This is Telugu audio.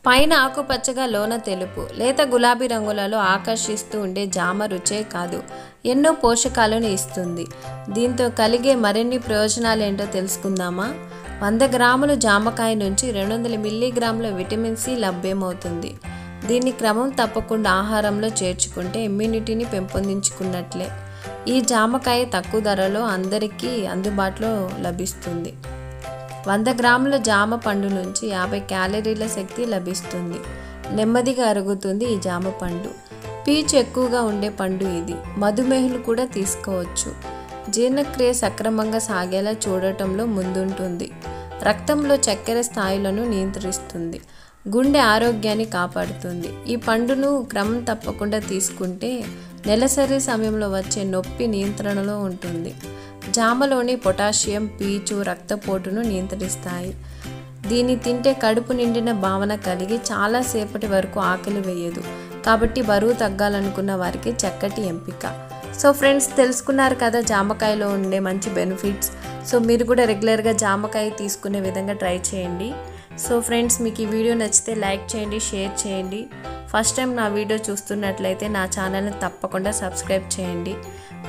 పైన ఆకుపచ్చగా లోన తెలుపు లేత గులాబీ రంగులలో ఆకర్షిస్తూ ఉండే జామ రుచే కాదు ఎన్నో పోషకాలను ఇస్తుంది దీంతో కలిగే మరిన్ని ప్రయోజనాలు ఏంటో తెలుసుకుందామా వంద గ్రాములు జామకాయ నుంచి రెండు వందల మిల్లీగ్రాముల విటమిన్ సి లభ్యమవుతుంది దీన్ని క్రమం తప్పకుండా ఆహారంలో చేర్చుకుంటే ఇమ్యూనిటీని పెంపొందించుకున్నట్లే ఈ జామకాయ తక్కువ ధరలో అందరికీ అందుబాటులో లభిస్తుంది వంద గ్రాముల జామ పండు నుంచి యాభై క్యాలరీల శక్తి లభిస్తుంది నెమ్మదిగా అరుగుతుంది ఈ జామ పండు పీచు ఎక్కువగా ఉండే పండు ఇది మధుమేహులు కూడా తీసుకోవచ్చు జీర్ణక్రియ సక్రమంగా సాగేలా చూడటంలో ముందుంటుంది రక్తంలో చక్కెర స్థాయిలను నియంత్రిస్తుంది గుండె ఆరోగ్యాన్ని కాపాడుతుంది ఈ పండును క్రమం తప్పకుండా తీసుకుంటే నెలసరి సమయంలో వచ్చే నొప్పి నియంత్రణలో ఉంటుంది జామలోని పొటాషియం పీచు రక్తపోటును నియంత్రిస్తాయి దీన్ని తింటే కడుపు నిండిన భావన కలిగి చాలాసేపటి వరకు ఆకలి వేయదు కాబట్టి బరువు తగ్గాలనుకున్న వారికి చక్కటి ఎంపిక సో ఫ్రెండ్స్ తెలుసుకున్నారు కదా జామకాయలో ఉండే మంచి బెనిఫిట్స్ సో మీరు కూడా రెగ్యులర్గా జామకాయ తీసుకునే విధంగా ట్రై చేయండి సో ఫ్రెండ్స్ మీకు ఈ వీడియో నచ్చితే లైక్ చేయండి షేర్ చేయండి ఫస్ట్ టైం నా వీడియో చూస్తున్నట్లయితే నా ఛానల్ని తప్పకుండా సబ్స్క్రైబ్ చేయండి